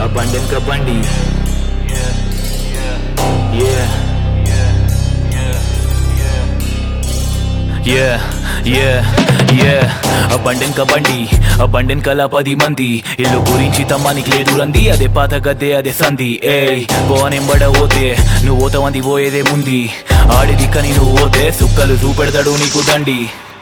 abandon ka బండి yeah yeah yeah yeah అబండెన్ కబండి అబండెన్ కల పది మంది ఇల్లు గురించి తమ్మానికి లేదు రంది అదే పాత గద్దే అదే సంధి ఏయ్ పోనెంబడ పోతే నువ్వు పోతావంది పోయేదే ముంది ఆడిది కని నువ్వు పోతే సుక్కలు చూపెడతాడు నీకు దండి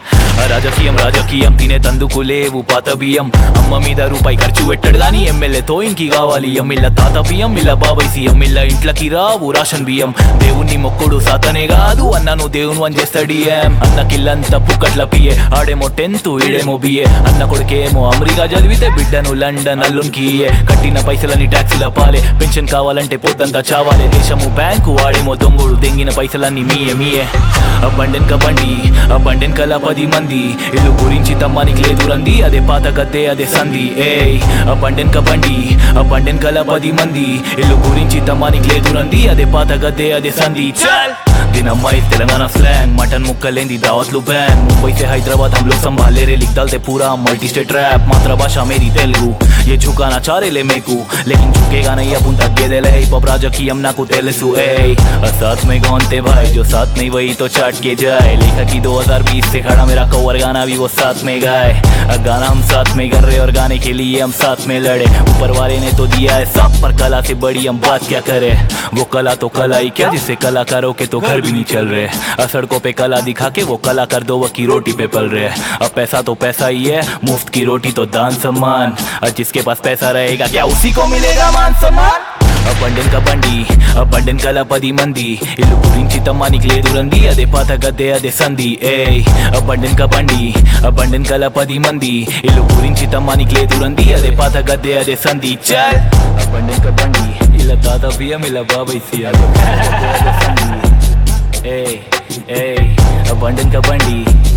ఆ రాజకీయం రాజకీయం తినే తందుకు లేవు పాత బియ్యం అమ్మ మీద రూపాయి ఖర్చు పెట్టడు గాని ఎమ్మెల్యేతో ఇంకి కావాలి ఎమ్మిళ్ళ తాత బియ్యం ఇళ్ళ బాబాయ్ సీఎం ఇళ్ళ ఇంట్లకి రావు రాషన్ బియ్యం దేవుణ్ణి మొక్కుడు సాతనే కాదు అన్నను దేవుని అని చేస్తాడు ఏం అన్నకిల్లంతా పుక్కట్ల పియే ఆడేమో టెన్త్ ఈడేమో బిఏ అన్న కొడుకేమో అమెరికా చదివితే బిడ్డను లండన్ అల్లునికి ఇయ్యే కట్టిన పైసలని ట్యాక్సుల పాలే పెన్షన్ కావాలంటే పొద్దంతా చావాలే దేశము బ్యాంకు ఆడేమో దొంగోడు దెంగిన పైసలన్నీ మీయే మీయే అబండెన్ కబండి అబండెన్ కల పది మంది ఇల్లు గురించి తమ్మానికి లేదు రంది అదే పాత గద్దే అదే సంధి ఏయ్ అబండెన్ కబండి అబండెన్ కల పది మంది ఇల్లు గురించి తమ్మానికి లేదు రంది అదే పాత గద్దే అదే సంధి చల్ दिन अम्माई तेलंगाना स्लैंग मटन मुक्कलेंदी दावत लो बैन मुंबई से हैदराबाद हम लोग संभाले रे लिख डालते पूरा मल्टी स्टेट रैप मातृभाषा मेरी तेलुगु ये झुकाना चारे ले मेकू लेकिन झुकेगा नहीं अब उन तक गेदे ले पब राजकीय నాకు తెలుసు ఏయ్ साथ में कौन थे भाई जो साथ नहीं वही तो चाट के जाए लेखा की 2020 से खड़ा मेरा कवर गाना भी वो साथ में गाए गाना हम साथ में कर रहे और गाने के लिए हम साथ में लड़े ऊपर वाले ने तो दिया है सब पर कला से बड़ी हम बात क्या करें वो कला तो कला ही क्या जिससे कलाकारों के तो घर भी नहीं चल रहे अब सड़कों पे कला दिखा के वो कलाकार दो वक्त की रोटी पे पल रहे अब पैसा तो पैसा ही है मुफ्त की रोटी तो दान सम्मान और जिसके पास पैसा रहेगा क्या उसी को मिलेगा मान सम्मान అబండెన్ కబండి అబండెన్ కల పది మంది ఇల్లు గురించి తమ్మానికి లేదు రంది అదే పాత గద్దే అదే సంధి ఏయ్ అబండెన్ కబండి అబండెన్ కల పది మంది ఇల్లు గురించి తమ్మానికి లేదు రంది అదే పాత గద్దే అదే సంధి చల్ అబండెన్ కబండి ఇలా తాత బియ్యం ఇలా బాబాయ్ సియాలి ఏయ్ ఏయ్ అబండెన్ కబండి